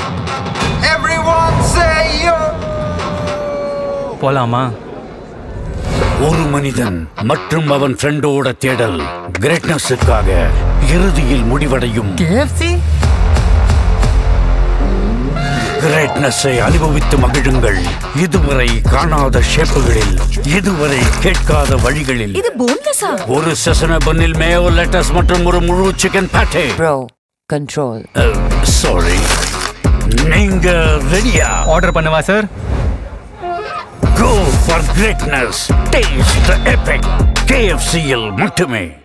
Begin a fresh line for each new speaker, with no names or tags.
Everyone say yo!
போலாமா
ஒரு மனிதன் மற்றும் அவன் ஃப்ரெண்டோட தேடல் கிரேட்னஸுக்காக இறுதியில் முடிவடையும்
கேஎஃப்சி
கிரேட்னஸை அனுபவித்து மகிழுங்கள் இதுவரை காணாத ஷேப்புகளில் இதுவரை கேட்காத வழிகளில்
இது போன்லெஸ்ஸா
ஒரு செசன பன்னில் மேயோ லெட்டஸ் மற்றும் ஒரு முழு சிக்கன் பேட்டே
ப்ரோ கண்ட்ரோல்
சாரி நீங்க ரெடியா
ஆர்டர் பண்ணவா sir
go for greatness taste epic கேஎஃப்சியில் மட்டுமே